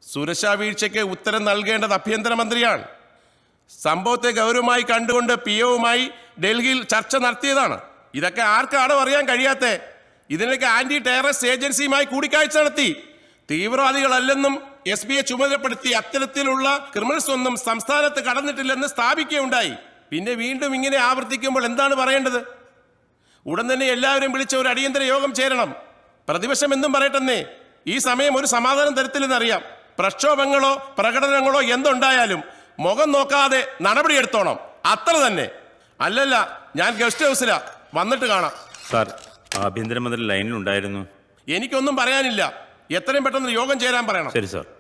സുരക്ഷാ വീഴ്ചയ്ക്ക് ഉത്തരം നൽകേണ്ടത് ആഭ്യന്തരമന്ത്രിയാണ് സംഭവത്തെ ഗൗരവമായി കണ്ടുകൊണ്ട് പി ഒവുമായി ഡൽഹിയിൽ ചർച്ച നടത്തിയതാണ് ഇതൊക്കെ ആർക്കാണോ അറിയാൻ കഴിയാത്ത ഇതിനൊക്കെ ആന്റി ടെററിസ്റ്റ് ഏജൻസിയുമായി കൂടിക്കാഴ്ച നടത്തി തീവ്രവാദികളല്ലെന്നും എസ് ബിയെ ചുമതലപ്പെടുത്തി അത്തരത്തിലുള്ള ക്രിമിനൽസ് ഒന്നും സംസ്ഥാനത്ത് കടന്നിട്ടില്ലെന്ന് സ്ഥാപിക്കുകയുണ്ടായി പിന്നെ വീണ്ടും ഇങ്ങനെ ആവർത്തിക്കുമ്പോൾ എന്താണ് പറയേണ്ടത് ഉടൻ തന്നെ എല്ലാവരും വിളിച്ച ഒരു അടിയന്തര യോഗം ചേരണം പ്രതിപക്ഷം എന്നും പറയട്ടെന്നേ ഈ സമയം ഒരു സമാധാനം തരത്തില്ലെന്നറിയാം പ്രക്ഷോഭങ്ങളോ പ്രകടനങ്ങളോ എന്തുണ്ടായാലും മുഖം നോക്കാതെ നടപടിയെടുത്തോണം അത്ര തന്നെ അല്ലല്ല ഞാൻ ഗസ്റ്റ് ഹൗസിലാ വന്നിട്ട് കാണാം സാർ ആഭ്യന്തരമന്ത്രി ലൈനിലുണ്ടായിരുന്നു എനിക്കൊന്നും പറയാനില്ല എത്രയും പെട്ടെന്ന് യോഗം ചേരാൻ പറയണം ശരി സാർ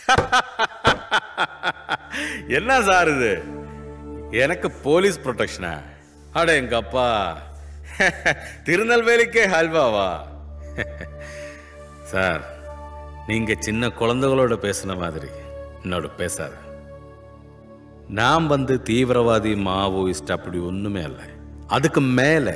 என்ன சார் இது எனக்கு போலீஸ் ப்ரொடெக்ஷனா அட எங்க அப்பா திருநெல்வேலிக்கே ஹல்வாவா சார் நீங்க சின்ன குழந்தைகளோட பேசுன மாதிரி என்னோட பேசாத நான் வந்து தீவிரவாதி மாவோயிஸ்ட் அப்படி ஒண்ணுமே அல்ல அதுக்கு மேல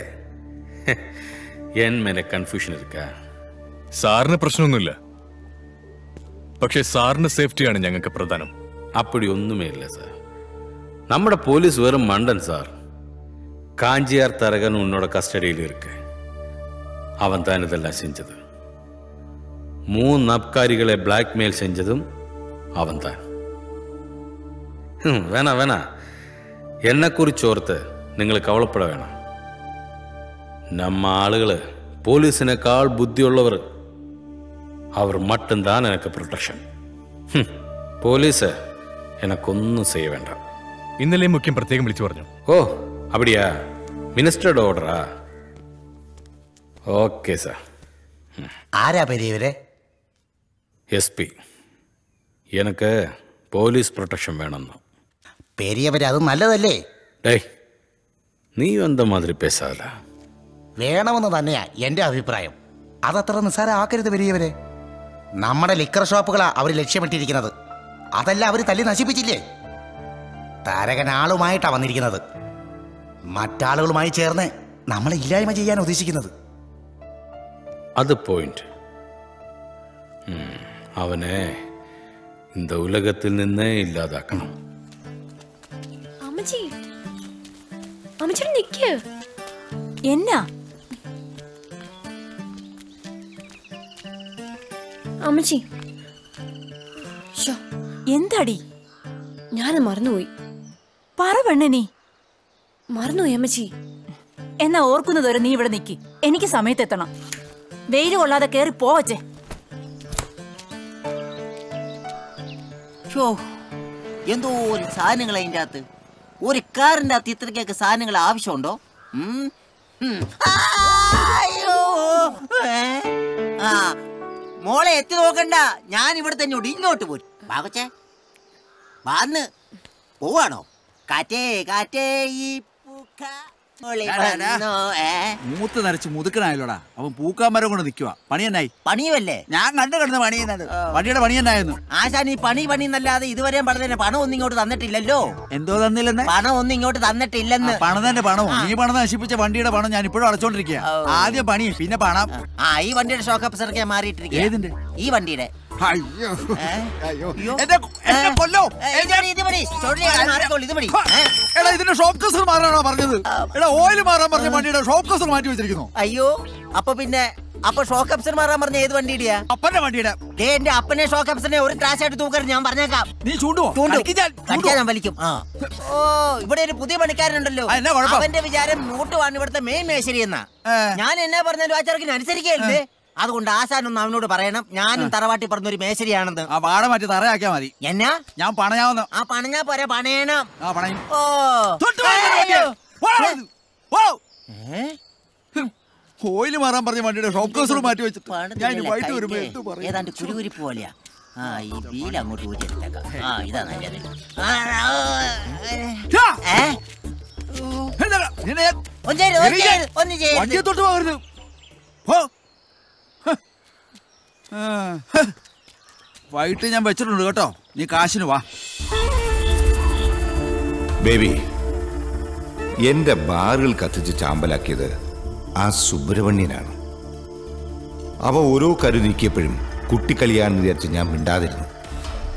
என் மேல கன்ஃபியூஷன் இருக்கா സാറിന് പ്രശ്നമൊന്നുമില്ല പക്ഷേ സാറിന്റെ സേഫ്റ്റിയാണ് ഞങ്ങൾക്ക് പ്രധാനം அப்படி ஒண்ணுமே இல்லை சார் நம்மட போலீஸ் வெறும் மண்டன் சார் காஞ்சியார் தரகன் உன்னோட கஸ்டடியில் இருக்கு அவன் தான் இதெல்லாம் செஞ்சது மூணு அப்காரிகளை பிளாக்மெயில் செஞ்சதும் அவன் தான் வேணாம் வேணாம் എന്നെ കുറിച്ച് ഓർത്ത് നിങ്ങൾ കവളപ്പെട വേണം നമ്മ ആളുകള് പോലീസിനേക്കാൾ ബുദ്ധിയുള്ളവർ അവർ മട്ടുംതാൻ എനിക്ക് പ്രൊട്ടക്ഷൻ പോലീസ് എനക്കൊന്നും ചെയ്യ വേണ്ട ഇന്നലെ മുഖ്യം പ്രത്യേകം വിളിച്ചു പറഞ്ഞു ഓ അപ്പടിയാ മിനിസ്റ്ററുടെ ഓർഡറാ ഓക്കെ സാർ ആരാ പെരിയവരെ എസ് പി എനിക്ക് പോലീസ് പ്രൊട്ടക്ഷൻ വേണമെന്ന് പെരിയവരെ അത് നല്ലതല്ലേ டேய் നീ அந்த மாதிரி பேசாத വേണമെന്ന് തന്നെയാ എന്റെ അഭിപ്രായം അതത്ര നിസ്സാരം ആക്കരുത് പെരിയവരെ നമ്മുടെ ലിക്കർ ഷോപ്പുകളാ അവർ ലക്ഷ്യമിട്ടിരിക്കുന്നത് അതല്ല അവർ തല്ലി നശിപ്പിച്ചില്ലേ താരകൻ ആളുമായിട്ടാ വന്നിരിക്കുന്നത് മറ്റാളുകളുമായി ചേർന്ന് നമ്മളെ ഇല്ലായ്മ ചെയ്യാൻ ഉദ്ദേശിക്കുന്നത് அது பாயிண்ட் അവനെ இந்த ഉലകത്തിൽ നിന്നേ ഇല്ലാതാക്കണം അമ്മച്ചി അമ്മച്ചിയുടെ നിക്ക് എന്നാ അമ്മച്ചി ഷോ എന്താടി ഞാൻ മറന്നുപോയി പറ പെണ്ണെ നീ മറന്നുപോയി അമ്മച്ചി എന്നാ ഓർക്കുന്നതുവരെ നീ ഇവിടെ നിക്ക് എനിക്ക് സമയത്തെത്തണം വെയിൽ കൊള്ളാതെ കേറി പോവച്ചേ ഷോ എന്തോ ഒരു സാധനങ്ങൾ അതിൻ്റെ അകത്ത് ഒരു കാറിൻ്റെ അകത്ത് ഇത്രയ്ക്കൊക്കെ സാധനങ്ങൾ ആവശ്യമുണ്ടോ ഉം? ഉം. ആയ്യോ. ഏ? ആ മോളെ എത്തി നോക്കണ്ട ഞാൻ ഇവിടെ തന്നെ ഉണ്ട് ഇങ്ങോട്ട് പോരും ബാബച്ചേ വന്ന് പോവാണോ കാറ്റേ കാറ്റേ ഈ പൂക്ക മോളെ വന്നോ, ഏ? മൂത്ത് നരച്ച് മുതുക്കനായല്ലോടാ അവൻ പൂക്കാൻ മരം കൊണ്ട് നിൽക്കുക പണി എന്നായി പണിയുമല്ലേ ഞാൻ കണ്ടു കിടന്ന് പണി ചെയ്യുന്നത് വണ്ടിയുടെ പണി എന്നായിരുന്നു ആശാൻ ഈ പണി പണി എന്നല്ലാതെ ഇതുവരെയും പറഞ്ഞ പണം ഒന്നും ഇങ്ങോട്ട് തന്നിട്ടില്ലല്ലോ എന്തോ തന്നില്ലെന്ന് പണം ഒന്നും ഇങ്ങോട്ട് തന്നിട്ടില്ലെന്ന് പണം തന്നെ പണവും നീ പണം നശിപ്പിച്ച വണ്ടിയുടെ പണം ഞാൻ ഇപ്പോഴും അടച്ചോണ്ടിരിക്കുക ആദ്യം പണി പിന്നെ പണം ആ ഈ വണ്ടിയുടെ ഷോക്ക് അപ്സറൊക്കെ മാറിയിട്ടിരിക്കുക ഏതിന്റെ? ഈ വണ്ടിയുടെ അയ്യോ ഏ? അയ്യോ അയ്യോ. എന്നെ എന്നെ ഏ? കൊല്ലോ ഏ, ഇത് മതി, ഇത് മതി. ചുഴലി അങ്ങ് മാറിക്കോളൂ, ഇത് മതി. ഏ? എടാ ഇതിന്റെ ഷോക്ക് കസർ മാറാനോ പറഞ്ഞത് എടാ ഓയിൽ മാറാൻ പറഞ്ഞ വണ്ടിയുടെ ഷോക്ക് കസർ മാറ്റി വെച്ചിരിക്കുന്നു അയ്യോ അപ്പൊ പിന്നെ അപ്പൊ ഷോക്ക് അപ്സർ മാറാൻ പറഞ്ഞ ഏത് വണ്ടിയുടെയാ അപ്പന്റെ വണ്ടിയുടെ ദേ എന്റെ അപ്പനെ ഷോക്ക് അപ്സറിനെ ഒരു ക്ലാസ് ആയിട്ട് തൂക്കരുത് ഞാൻ പറഞ്ഞേക്കാം നീ ചൂണ്ടുവോ ചൂണ്ടും. കളിക്കാൻ കടിക്കാൻ ഞാൻ വലിക്കും ആ ഓ ഇവിടെ ഒരു പുതിയ പണിക്കാരനുണ്ടല്ലോ ആ, എന്നാ കുഴപ്പം? അവന്റെ വിചാരം മൂട്ടുവാണ് ഇവിടുത്തെ മെയിൻ മേശരി എന്നാ ഏ. ഞാൻ എന്നാ പറഞ്ഞാലും ആ ചെറുക്കിന് അനുസരിക്കല്ലേ അതുകൊണ്ട് ആശാനൊന്ന് അവനോട് പറയണം ഞാനും തറവാട്ടി പറഞ്ഞൊരു മേശരിയാണെന്ന് ആ വാട മാറ്റി തറയാക്കിയാ മതി എന്നാ ഞാൻ പണയാവുന്ന ആ പണഞ്ഞാ പോരാ പണയണം ആ പണയും ഓ തൊട്ട് മാറ്റി വണ്ടിയെ. പോടാ ഏ? അവിടുന്ന്. പോ. ഏ? ഓയിൽ മാറാൻ പറഞ്ഞ വണ്ടിയുടെ ഷോക്ക് കസർ മാറ്റി വെച്ചിട്ട് പണിതില്ല, ഞാൻ ഇനി വൈകിട്ട് വരുമ്പോ കൈക്ക് എന്ത് പറയും ഏതാണ്ട് കുരുകുരിപ്പ് പോലെയാ ആ ഈ വീൽ അങ്ങോട്ട് ഊരി എടുത്തേക്കാം ആ ഇതാ നല്ലത് ആ, ആ, ഛാ! ഏ? എന്താ? നിന്നെ ഞാൻ- ഒന്ന് ചെയ്യരുത്, ഒന്ന് എറിയാൻ. ചെയ്യരുത്, ഒന്ന് ചെയ്യരുത്. വണ്ടിയെ തൊട്ട് പോകരുത് പോ. ഹ്. ആ, ഹ്. വൈകിട്ട് ഞാൻ വെച്ചിട്ടുണ്ട് കേട്ടോ നീ കാശിന് വാ ബേബി എന്റെ ബാറുകൾ കത്തിച്ച് ചാമ്പലാക്കിയത് ആ സുബ്രഹ്മണ്യനാണ് അവ ഓരോ കരു നീക്കിയപ്പോഴും കുട്ടിക്കളിയാണെന്ന് വിചാരിച്ച് ഞാൻ മിണ്ടാതിരുന്നു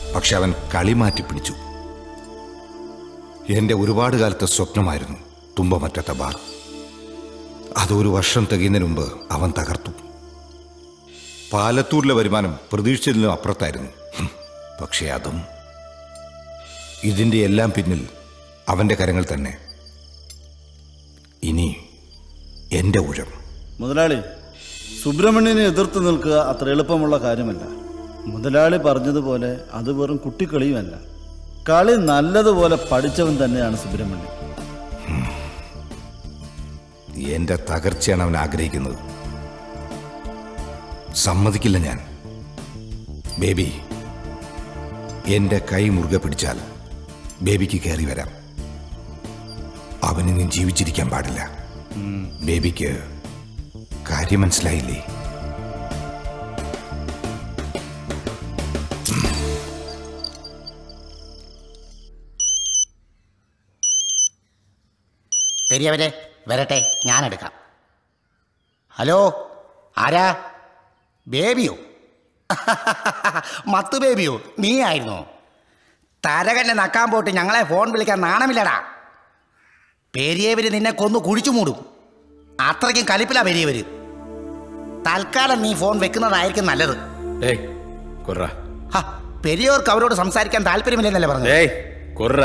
പക്ഷെ അവൻ കളി മാറ്റി പിടിച്ചു എന്റെ ഒരുപാട് കാലത്തെ സ്വപ്നമായിരുന്നു തുമ്പമറ്റത്തെ ബാർ അതൊരു വർഷം തികയുന്നതിന് മുമ്പ് അവൻ തകർത്തു പാലത്തൂരിലെ വരുമാനം പ്രതീക്ഷിച്ചതിലും അപ്പുറത്തായിരുന്നു ഹും, പക്ഷേ അതും ഇതിന്റെ എല്ലാം പിന്നിൽ അവന്റെ കരങ്ങൾ തന്നെ ഇനി എന്റെ ഊഴം മുതലാളി സുബ്രഹ്മണ്യനെ എതിർത്ത് നിൽക്കുക അത്ര എളുപ്പമുള്ള കാര്യമല്ല മുതലാളി പറഞ്ഞതുപോലെ അത് വെറും കുട്ടിക്കളിയുമല്ല കളി നല്ലതുപോലെ പഠിച്ചവൻ തന്നെയാണ് സുബ്രഹ്മണ്യൻ എന്റെ തകർച്ചയാണ് അവൻ ആഗ്രഹിക്കുന്നത് സമ്മതിക്കില്ല ഞാൻ ബേബി എന്റെ കൈ മുറുകെ പിടിച്ചാൽ ബേബിക്ക് കയറി വരാം അവന് നീ ജീവിച്ചിരിക്കാൻ പാടില്ല ബേബിക്ക് കാര്യം മനസ്സിലായില്ലേ പെരിയവരെ വരട്ടെ ഞാൻ എടുക്കാം ഹലോ ആരാ ബേബിയോ മത്ത് ബേബിയോ നീ ആയിരുന്നോ തരകന്നെ നക്കാൻ പോയിട്ട് ഞങ്ങളെ ഫോൺ വിളിക്കാൻ നാണമില്ലടാ പെരിയവര് നിന്നെ കൊന്നു കുഴിച്ചു മൂടും അത്രയ്ക്കും കലിപ്പിലാ പെരിയവര് തൽക്കാലം നീ ഫോൺ വെക്കുന്നതായിരിക്കും നല്ലത് ഏയ് കുർറ ഹ, പെരിയവർക്ക് അവരോട് സംസാരിക്കാൻ താല്പര്യമില്ലെന്നല്ലേ പറഞ്ഞു ഏയ് കുർറ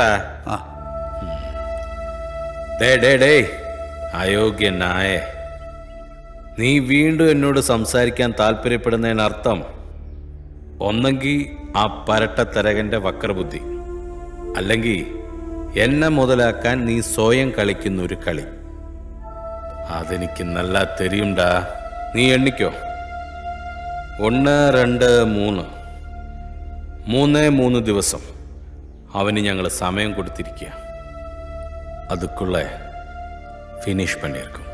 ഡേ ഡേ ഡേ അയോഗ്യനായ നീ വീണ്ടും എന്നോട് സംസാരിക്കാൻ താല്പര്യപ്പെടുന്നതിനർത്ഥം ഒന്നെങ്കിൽ ആ പരട്ടത്തരകന്റെ വക്രബുദ്ധി അല്ലെങ്കിൽ എന്നെ മുതലാക്കാൻ നീ സ്വയം കളിക്കുന്ന ഒരു കളി അതെനിക്ക് നല്ല തെരിയുണ്ടാ നീ എണ്ണിക്കോ ഒന്ന് രണ്ട് മൂന്ന് മൂന്നേ മൂന്ന് ദിവസം അവന് ഞങ്ങൾ സമയം കൊടുത്തിരിക്കുക அதுக்குள்ள ஃபினிஷ் பண்ணியிருக்கோம்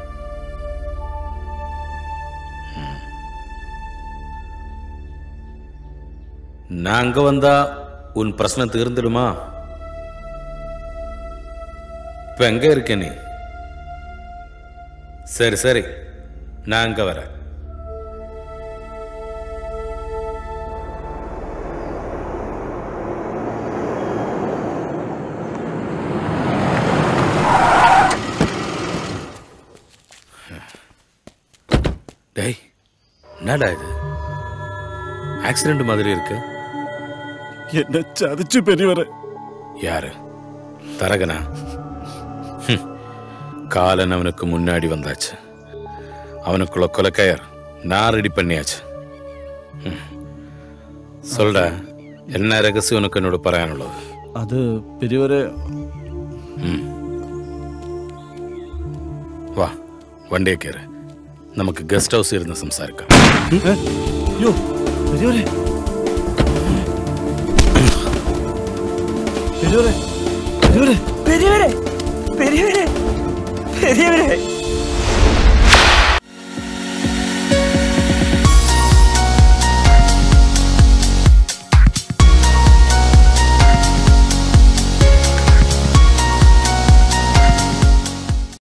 ம். நான் அங்க வந்தா உன் பிரச்சனை தீர்ந்துடுமா இப்ப எங்க இருக்க நீ சரி சரி நான் அங்க வரேன் டேய் என்னடா இது ஆக்சிடென்ட் மாதிரி இருக்கு എന്നെ ചതിച്ചു പെരിവരെ யாரு தரகனா ஹம். காலன் அவனுக்கு முன்னாடி வந்தாச்சு அவனுக்குள்ள கொலைக்கயர் நான் ரெடி பண்ணியாச்சு ஹம். சொல்டா என்ன ரகசியம் உனக்கு என்னோட പറയാനുള്ളത് അത് പെരിവരെ ഉം. വാ വണ്ടിയെ കയറ് നമുക്ക് ഗസ്റ്റ് ഹൗസിൽ ഇരുന്ന് സംസാരിക്കാം യോ പെരിവരെ പെരിവരെ പെരിവരെ പെരിയവരെ പെരിയവരെ പെരിയവരെ